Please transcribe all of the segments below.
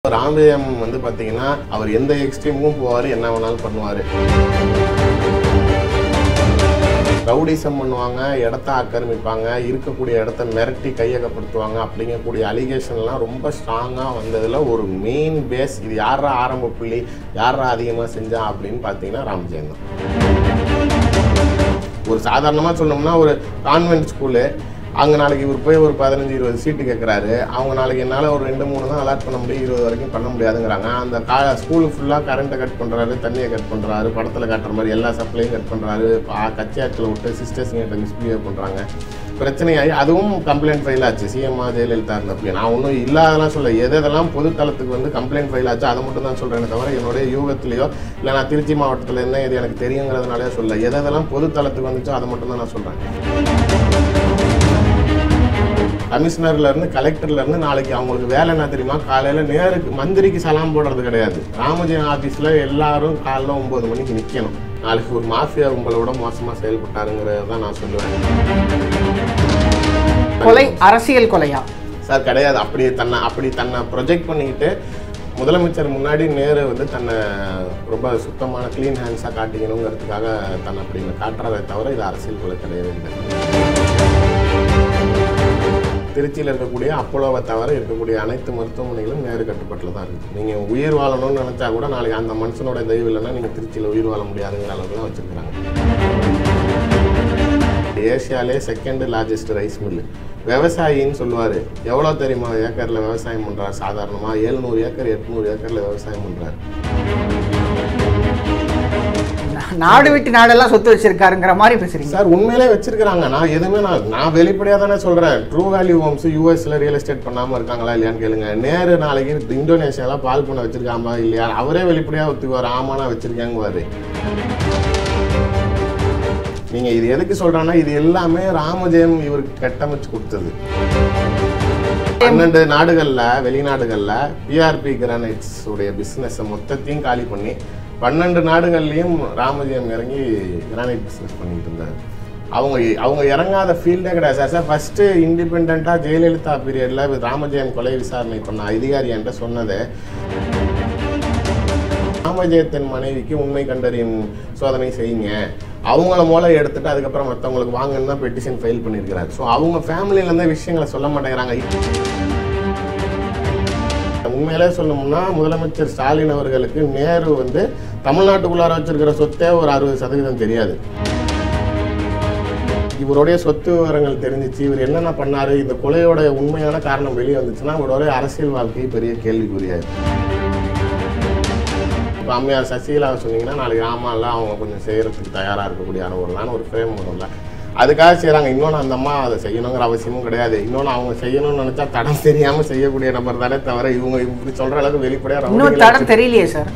ராமஜெயம் வந்து பாத்தீங்கன்னா அவர் எந்த எக்ஸ்ட்ரீமுக்கும் போவார் என்ன வேணாலும் பண்ணுவார் ரவுடிசம் பண்ணுவாங்க இடத்த ஆக்கிரமிப்பாங்க இருக்கக்கூடிய இடத்த மிரட்டி கையகப்படுத்துவாங்க அப்படிங்கக்கூடிய அலிகேஷன்லாம் ரொம்ப ஸ்ட்ராங்காக வந்ததில் ஒரு மெயின் பேஸ் இது யாரா ஆரம்ப புள்ளி யாரா அதிகமாக செஞ்சா அப்படின்னு பார்த்தீங்கன்னா ராமஜெயம் தான் ஒரு சாதாரணமாக சொன்னோம்னா ஒரு கான்வென்ட் ஸ்கூலு அங்கே நாளைக்கு இவர் போய் ஒரு பதினஞ்சு இருபது சீட்டு கேட்குறாரு அவங்க நாளைக்கு என்னால் ஒரு ரெண்டு மூணு தான் அலாட் பண்ண முடியும் இருபது வரைக்கும் பண்ண முடியாதுங்கிறாங்க அந்த கா ஸ்கூலு ஃபுல்லாக கரண்ட்டை கட் பண்ணுறாரு தண்ணியை கட் பண்ணுறாரு படத்தில் காட்டுற மாதிரி எல்லா சப்ளையும் கட் பண்ணுறாரு கட்சி ஆட்சியில் விட்டு சிஸ்டர்ஸுங்கிட்ட மிஸ்பிஹேவ் பண்ணுறாங்க பிரச்சனையாகி அதுவும் கம்ப்ளைண்ட் ஃபைல் ஆச்சு சிஎம்ஆ ஜெயலலிதா இருந்தப்படி நான் ஒன்றும் இல்லாதெல்லாம் சொல்ல எது எதெல்லாம் பொதுத்தளத்துக்கு வந்து கம்ப்ளைண்ட் ஃபைல் ஆச்சு அதை மட்டும் தான் சொல்கிறேனே தவிர என்னுடைய யூகத்திலேயோ இல்லை நான் திருச்சி மாவட்டத்தில் என்ன இது எனக்கு தெரியுங்கிறதுனாலே சொல்ல எது எதெல்லாம் பொதுத்தளத்துக்கு வந்துச்சோ அதை மட்டும் தான் நான் சொல்கிறேன் கமிஷனர்ல இருந்து கலெக்டர்ல இருந்து நாளைக்கு அவங்களுக்கு வேலை என்ன தெரியுமா காலையில நேருக்கு மந்திரிக்கு சலாம் போடுறது கிடையாது ராமஜெயம் ஆபீஸ்ல எல்லாரும் காலைல ஒன்பது மணிக்கு நிக்கணும் நாளைக்கு ஒரு மாஃபியா கும்பலோட மோசமா செயல்பட்டாருங்கிறத தான் நான் சொல்லுவேன் கொலை அரசியல் கொலையா சார் கிடையாது அப்படி தன்னை அப்படி தன்னை ப்ரொஜெக்ட் பண்ணிக்கிட்டு முதலமைச்சர் முன்னாடி நேரு வந்து தன்னை ரொம்ப சுத்தமான க்ளீன் ஹேண்ட்ஸாக காட்டிக்கணுங்கிறதுக்காக தன்னை அப்படி காட்டுறதை தவிர இது அரசியல் கொலை கிடையவே இல்லை திருச்சியில் இருக்கக்கூடிய அப்போலோவை தவிர இருக்கக்கூடிய அனைத்து மருத்துவமனைகளும் நேரு கட்டுப்பாட்டில் தான் இருக்குது நீங்கள் உயிர் வாழணும்னு நினச்சா கூட நாளைக்கு அந்த மனுஷனோட தெய்வம் இல்லைன்னா நீங்கள் திருச்சியில் உயிர் வாழ முடியாதுங்கிற அளவுக்கு தான் வச்சுருக்காங்க ஏஷியாலே செகண்ட் லார்ஜஸ்ட் ரைஸ் மில்லு விவசாயின்னு சொல்லுவார் எவ்வளோ தெரியுமா ஏக்கரில் விவசாயம் பண்ணுறாரு சாதாரணமாக ஏழ்நூறு ஏக்கர் எட்நூறு ஏக்கரில் விவசாயம் பண்ணுறாரு நாடு விட்டு நாடெல்லாம் சொத்து வச்சிருக்காருங்கிற மாதிரி பேசுறீங்க சார் உண்மையிலே வச்சிருக்காங்க நான் எதுவுமே நான் நான் வெளிப்படையாக தானே சொல்கிறேன் ட்ரூ வேல்யூ ஹோம்ஸ் யூஎஸ்ல ரியல் எஸ்டேட் பண்ணாமல் இருக்காங்களா இல்லையான்னு கேளுங்க நேரு நாளைக்கு இந்தோனேஷியாவில் பால் பண்ண வச்சிருக்காமா இல்லையா அவரே வெளிப்படையாக ஒத்துக்குவார் ஆமாண்ணா வச்சிருக்காங்குவாரு நீங்க இது எதுக்கு சொல்றேன்னா இது எல்லாமே ராமஜெயம் இவருக்கு கட்டமைச்சு கொடுத்தது பன்னெண்டு நாடுகள்ல வெளிநாடுகள்ல பிஆர்பி கிரானைட்ஸ் உடைய பிசினஸ் மொத்தத்தையும் காலி பண்ணி பன்னெண்டு நாடுகள்லயும் ராமஜெயம் இறங்கி கிரானைட் பிசினஸ் பண்ணிட்டு இருந்தாரு அவங்க அவங்க இறங்காத ஃபீல்டே கிடையாது சார் சார் ஃபர்ஸ்ட் இண்டிபெண்ட்டாக ஜெயலலிதா பீரியட்ல ராமஜெயம் கொலை விசாரணை பண்ண அதிகாரி என்கிட்ட சொன்னது ராமஜெயத்தின் மனைவிக்கு உண்மை கண்டறியும் சோதனை செய்யுங்க அவங்கள மூலம் எடுத்துட்டு அதுக்கப்புறம் மற்றவங்களுக்கு வாங்கன்னு தான் பெட்டிஷன் ஃபைல் பண்ணியிருக்கிறாரு ஸோ அவங்க ஃபேமிலியில இருந்த விஷயங்களை சொல்ல மாட்டேங்கிறாங்க உண்மையிலே சொல்லணும்னா முதலமைச்சர் ஸ்டாலின் அவர்களுக்கு நேரு வந்து தமிழ்நாட்டுக்குள்ளார வச்சிருக்கிற சொத்தே ஒரு அறுபது சதவீதம் தெரியாது இவருடைய சொத்து விவரங்கள் தெரிஞ்சிச்சு இவர் என்னென்ன பண்ணாரு இந்த கொலையோட உண்மையான காரணம் வெளியே வந்துச்சுன்னா இவருடைய அரசியல் வாழ்க்கை பெரிய கேள்விக்குரியாது இப்போ அம்மையார் சசிகலாவை சொன்னீங்கன்னா நாளைக்கு ஆமாம்ல அவங்க கொஞ்சம் செய்யறதுக்கு தயாராக இருக்கக்கூடிய அனுபவம்லான்னு ஒரு ஃப்ரேம் வரும்ல அதுக்காக செய்கிறாங்க இன்னொன்று அந்த அம்மா அதை செய்யணுங்கிற அவசியமும் கிடையாது இன்னொன்று அவங்க செய்யணும்னு நினச்சா தடம் தெரியாமல் செய்யக்கூடிய நபர் தானே தவிர இவங்க இப்படி சொல்கிற அளவுக்கு வெளிப்படையாக இன்னும் தடம் தெரியலையே சார்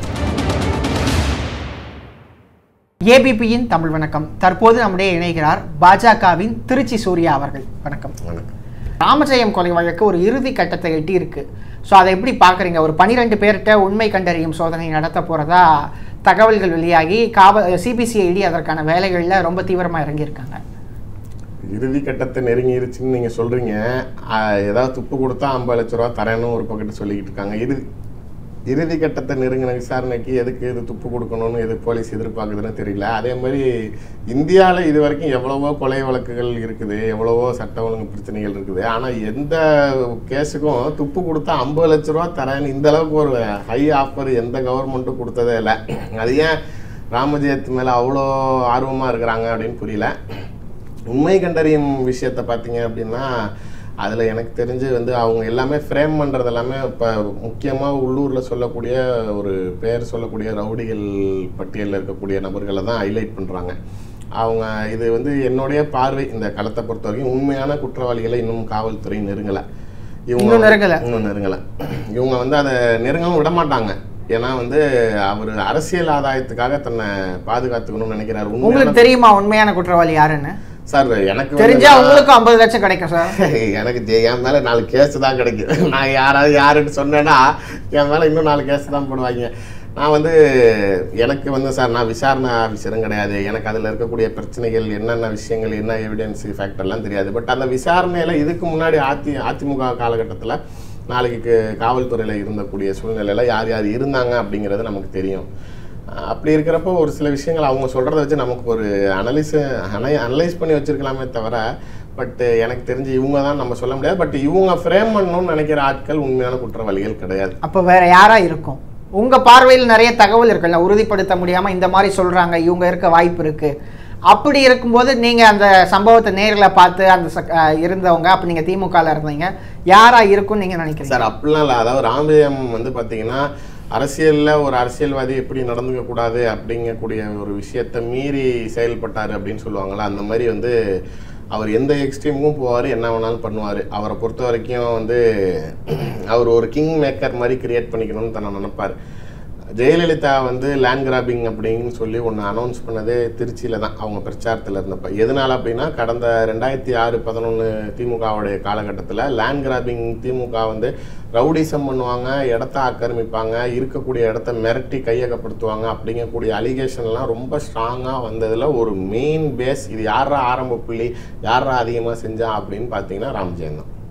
ஏபிபியின் தமிழ் வணக்கம் தற்போது நம்முடைய இணைகிறார் பாஜகவின் திருச்சி சூர்யா அவர்கள் வணக்கம் வணக்கம் ராமஜெயம் கொலை வழக்கு ஒரு இறுதி கட்டத்தை எட்டி இருக்கு ஸோ அதை எப்படி பார்க்குறீங்க ஒரு பனிரெண்டு பேர்கிட்ட உண்மை கண்டறியும் சோதனை நடத்த போகிறதா தகவல்கள் வெளியாகி காவ சிபிசிஐடி அதற்கான வேலைகளில் ரொம்ப தீவிரமாக இறங்கியிருக்காங்க இறுதி கட்டத்தை நெருங்கிருச்சுன்னு நீங்கள் சொல்கிறீங்க ஏதாவது துப்பு கொடுத்தா ஐம்பது லட்ச ரூபா தரேன்னு ஒரு பக்கத்து சொல்லிக்கிட்டு இருக்காங்க இறுதி இறுதி கட்டத்தை நெருங்கின விசாரணைக்கு எதுக்கு இது துப்பு கொடுக்கணும்னு எது போலீஸ் எதிர்பார்க்குதுன்னு தெரியல அதே மாதிரி இந்தியாவில் இது வரைக்கும் எவ்வளவோ கொலை வழக்குகள் இருக்குது எவ்வளவோ சட்ட ஒழுங்கு பிரச்சனைகள் இருக்குது ஆனால் எந்த கேஸுக்கும் துப்பு கொடுத்தா ஐம்பது லட்ச ரூபா தரேன்னு இந்த அளவுக்கு ஒரு ஹை ஆஃபர் எந்த கவர்மெண்ட்டும் கொடுத்ததே இல்லை அது ஏன் ராமஜெயத்து மேலே அவ்வளோ ஆர்வமாக இருக்கிறாங்க அப்படின்னு புரியல உண்மை கண்டறியும் விஷயத்தை பார்த்தீங்க அப்படின்னா அதில் எனக்கு தெரிஞ்சு வந்து அவங்க எல்லாமே ஃப்ரேம் பண்ணுறது எல்லாமே இப்போ முக்கியமாக உள்ளூரில் சொல்லக்கூடிய ஒரு பேர் சொல்லக்கூடிய ரவுடிகள் பட்டியலில் இருக்கக்கூடிய நபர்களை தான் ஹைலைட் பண்ணுறாங்க அவங்க இது வந்து என்னுடைய பார்வை இந்த களத்தை பொறுத்த வரைக்கும் உண்மையான குற்றவாளிகளை இன்னும் காவல்துறை நெருங்கலை இன்னும் நெருங்கல. இன்னும் நெருங்கலை இவங்க வந்து அதை நெருங்கவும் விட மாட்டாங்க ஏன்னா வந்து அவர் அரசியல் ஆதாயத்துக்காக தன்னை பாதுகாத்துக்கணும்னு நினைக்கிறார் உண்மையான உங்களுக்கு தெரியுமா உண்மையான குற்றவாளி யாருன்னு சார் எனக்கு வந்து தெரிஞ்சா நான்- உங்களுக்கும் ஐம்பது லட்சம் கிடைக்கும் சார் எனக்கு ஜெ- என் மேல நாலு கேஸ் தான் கிடைக்கும் நான் யாராவது யாருன்னு சொன்னேன்னா என் மேல இன்னும் நாலு கேஸ் தான் போடுவாங்க நான் வந்து எனக்கு வந்து சார் நான் விசாரணை ஆஃபீஸரும் கிடையாது எனக்கு அதில் இருக்கக்கூடிய பிரச்சனைகள் என்னென்ன விஷயங்கள் என்ன எவிடன்ஸ் ஃபேக்டர்லாம் தெரியாது பட் அந்த விசாரணையில் இதுக்கு முன்னாடி அதி அதிமுக காலகட்டத்தில் நாளைக்கு காவல்துறையில் இருந்தக்கூடிய சூழ்நிலையில யார் யார் இருந்தாங்க அப்படிங்கிறது நமக்கு தெரியும் அஹ் அப்படி இருக்கிறப்போ ஒரு சில விஷயங்கள் அவங்க சொல்கிறத வச்சு நமக்கு ஒரு அனலிஸ் அனலைஸ் பண்ணி வச்சிருக்கலாமே தவிர பட் எனக்கு தெரிஞ்சு இவங்க தான் நம்ம சொல்ல முடியாது பட் இவங்க ஃப்ரேம் பண்ணணும்னு நினைக்கிற ஆட்கள் உண்மையான குற்றவாளிகள் கிடையாது அப்போ வேற யாரா இருக்கும் உங்க பார்வையில் நிறைய தகவல் இருக்குல்ல உறுதிப்படுத்த முடியாம இந்த மாதிரி சொல்றாங்க இவங்க இருக்க வாய்ப்பு இருக்கு அப்படி இருக்கும்போது நீங்க அந்த சம்பவத்தை நேரில் பார்த்து அந்த ச- அஹ் இருந்தவங்க அப்ப நீங்க திமுகல இருந்தீங்க யாரா இருக்கும்னு நீங்க நினைக்கிறீங்க சார் அப்படிலாம் இல்லை அதாவது ராமஜெயம் வந்து பார்த்தீங்கன்னா அரசியலில் ஒரு அரசியல்வாதி எப்படி நடந்துக்க கூடாது அப்படிங்கக்கூடிய ஒரு விஷயத்தை மீறி செயல்பட்டார் அப்படின்னு சொல்லுவாங்கள்ல அந்த மாதிரி வந்து அவர் எந்த எக்ஸ்ட்ரீமுக்கும் போவார் என்ன வேணாலும் பண்ணுவார் அவரை பொறுத்த வரைக்கும் வந்து அவர் ஒரு கிங் மேக்கர் மாதிரி கிரியேட் பண்ணிக்கணும்னு தன்னை நினைப்பார் ஜெயலலிதா வந்து லேண்ட் கிராபிங் அப்படின்னு சொல்லி ஒன்று அனௌன்ஸ் பண்ணதே திருச்சியில் தான் அவங்க பிரச்சாரத்தில் இருந்தப்ப எதனால அப்படின்னா கடந்த ரெண்டாயிரத்தி ஆறு பதினொன்று திமுகவுடைய காலகட்டத்தில் லேண்ட் கிராபிங் திமுக வந்து ரவுடிசம் பண்ணுவாங்க இடத்த ஆக்கிரமிப்பாங்க இருக்கக்கூடிய இடத்த மிரட்டி கையகப்படுத்துவாங்க அப்படிங்கக்கூடிய அலிகேஷன்லாம் ரொம்ப ஸ்ட்ராங்காக வந்ததில் ஒரு மெயின் பேஸ் இது யாரா ஆரம்ப புள்ளி யாரா அதிகமாக செஞ்சா அப்படின்னு பார்த்தீங்கன்னா ராம்ஜெயம் தான்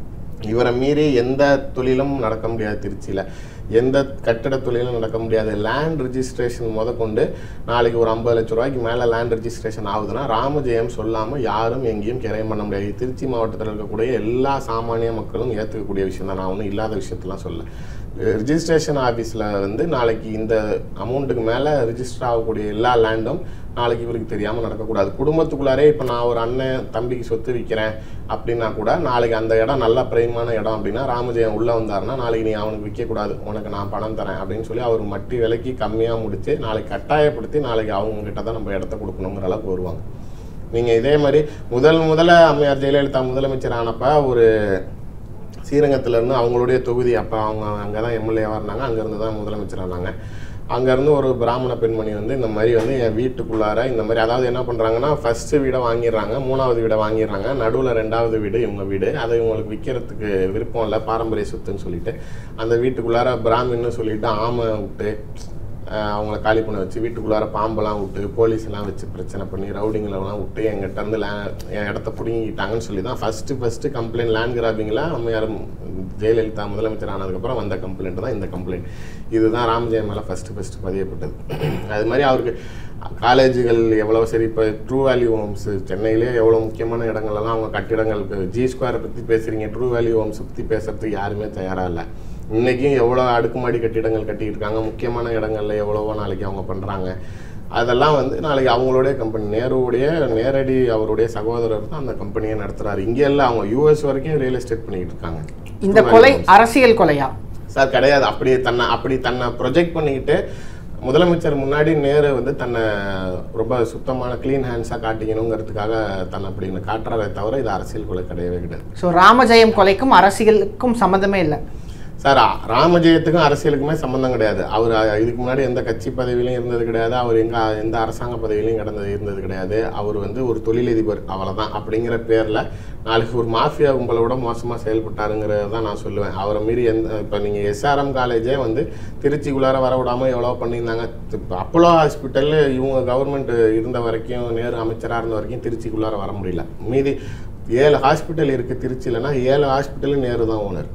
இவரை மீறி எந்த தொழிலும் நடக்க முடியாது திருச்சியில் எந்த கட்டிட தொழிலும் நடக்க முடியாது லேண்ட் ரிஜிஸ்ட்ரேஷன் முதற்கொண்டு நாளைக்கு ஒரு ஐம்பது லட்ச ரூபாய்க்கு மேலே லேண்ட் ரிஜிஸ்ட்ரேஷன் ஆகுதுன்னா ராமஜெயம் சொல்லாமல் யாரும் எங்கேயும் கிரையம் பண்ண முடியாது திருச்சி மாவட்டத்தில் இருக்கக்கூடிய எல்லா சாமானிய மக்களும் ஏற்றுக்கக்கூடிய விஷயம் தான் நான் ஒன்றும் இல்லாத விஷயத்தெல்லாம் சொல்ல ரிஜிஸ்ட்ரேஷன் ஆஃபீஸில் வந்து நாளைக்கு இந்த அமௌண்ட்டுக்கு மேலே ரிஜிஸ்டர் ஆகக்கூடிய எல்லா லேண்டும் நாளைக்கு இவருக்கு தெரியாமல் நடக்கக்கூடாது குடும்பத்துக்குள்ளாரே இப்போ நான் ஒரு அண்ணன் தம்பிக்கு சொத்து விற்கிறேன் அப்படின்னா கூட நாளைக்கு அந்த இடம் நல்ல பிரைமான இடம் அப்படின்னா ராமஜெயம் உள்ளே வந்தாருன்னா நாளைக்கு நீ அவனுக்கு விற்கக்கூடாது உனக்கு நான் பணம் தரேன் அப்படின்னு சொல்லி அவர் மட்டி விலைக்கு கம்மியாக முடித்து நாளைக்கு கட்டாயப்படுத்தி நாளைக்கு அவங்க கிட்ட தான் நம்ம இடத்த கொடுக்கணுங்கிற அளவுக்கு வருவாங்க நீங்கள் இதே மாதிரி முதல் முதல்ல அம்மையார் ஜெயலலிதா முதலமைச்சர் ஆனப்ப ஒரு ஸ்ரீரங்கத்துலேருந்து அவங்களுடைய தொகுதி அப்போ அவங்க அங்கே தான் எம்எல்ஏவாக இருந்தாங்க அங்கேருந்து தான் முதலமைச்சர் ஆனாங்க அங்கேருந்து ஒரு பிராமண பெண்மணி வந்து இந்த மாதிரி வந்து என் வீட்டுக்குள்ளார இந்த மாதிரி அதாவது என்ன பண்ணுறாங்கன்னா ஃபஸ்ட்டு வீடை வாங்கிடுறாங்க மூணாவது வீடை வாங்கிடுறாங்க நடுவில் ரெண்டாவது வீடு இவங்க வீடு அதை இவங்களுக்கு விற்கிறதுக்கு விருப்பம் இல்லை பாரம்பரிய சொத்துன்னு சொல்லிட்டு அந்த வீட்டுக்குள்ளார பிராமின்னு சொல்லிட்டு ஆமை விட்டு அஹ் அவங்கள காலி பண்ண வச்சு வீட்டுக்குள்ளார பாம்பெல்லாம் விட்டு போலீஸ் எல்லாம் வச்சு பிரச்சனை பண்ணி ரவுடிங்களெல்லாம் விட்டு எங்கிட்ட இருந்து லே என் இடத்த பிடுங்கிட்டாங்கன்னு சொல்லி தான் ஃபஸ்ட்டு ஃபஸ்ட்டு கம்ப்ளைண்ட் லேண்ட் கிராபிங்கில் அம்மையார் ஜெயலலிதா முதலமைச்சர் ஆனதுக்கப்புறம் வந்த கம்ப்ளைண்ட் தான் இந்த கம்ப்ளைண்ட் இதுதான் ராமஜெயம் மேலே ஃபஸ்ட்டு ஃபஸ்ட்டு பதியப்பட்டது அது மாதிரி அவருக்கு காலேஜுகள் எவ்வளோ சரி இப்போ ட்ரூ வேல்யூ ஹோம்ஸ் சென்னையிலே எவ்வளோ முக்கியமான இடங்கள்லாம் அவங்க கட்டிடங்களுக்கு ஜி ஸ்கொயரை பற்றி பேசுகிறீங்க ட்ரூ வேல்யூ ஹோம்ஸ் பற்றி பேசுறதுக்கு யாருமே தயாராக இல்லை இன்றைக்கும் எவ்வளோ அடுக்குமாடி கட்டிடங்கள் கட்டிட்டு இருக்காங்க முக்கியமான இடங்கள்ல எவ்வளவோ நாளைக்கு அவங்க பண்ணுறாங்க அதெல்லாம் வந்து நாளைக்கு அவங்களுடைய கம்பெனி நேருவுடைய நேரடி அவருடைய சகோதரர் தான் அந்த கம்பெனியை நடத்துறாரு இங்கே இல்லை அவங்க யூஎஸ் வரைக்கும் ரியல் எஸ்டேட் பண்ணிக்கிட்டு இருக்காங்க இந்த கொலை அரசியல் கொலையா சார் கிடையாது அப்படி தன்னை அப்படி தன்னை ப்ரொஜெக்ட் பண்ணிக்கிட்டு முதலமைச்சர் முன்னாடி நேரு வந்து தன்னை ரொம்ப சுத்தமான க்ளீன் ஹேண்ட்ஸாக காட்டிக்கணுங்கிறதுக்காக தன்னை அப்படி காட்டுறதை தவிர இது அரசியல் கொலை கிடையவே கிடையாது ஸோ ராமஜெயம் கொலைக்கும் அரசியலுக்கும் சம்மந்தமே இல்லை சார் அ- ராமஜெயத்துக்கும் அரசியலுக்குமே சம்மந்தம் கிடையாது அவர் அ- இதுக்கு முன்னாடி எந்த கட்சி பதவியிலையும் இருந்தது கிடையாது அவர் எங்க எந்த அரசாங்க பதவியிலையும் கடந்தது இருந்தது கிடையாது அவர் வந்து ஒரு தொழிலதிபர் அவ்வளவுதான் அப்படிங்கிற பேர்ல நாளைக்கு ஒரு மாஃபியா கும்பலை விட மோசமாக செயல்பட்டாருங்கிறத தான் நான் சொல்லுவேன் அவரை மீறி எந்த இப்போ நீங்கள் எஸ்ஆர்எம் காலேஜே வந்து திருச்சிக்குள்ளார வர விடாமல் எவ்வளோ பண்ணியிருந்தாங்க இப்போ அப்போலோ ஹாஸ்பிட்டல் இவங்க கவர்மெண்ட் இருந்த வரைக்கும் நேரு அமைச்சராக இருந்த வரைக்கும் திருச்சிக்குள்ளார வர முடியல மீதி ஏழு ஹாஸ்பிட்டல் இருக்குது திருச்சியிலனா ஏழு ஹாஸ்பிட்டலும் நேரு தான் ஓனர்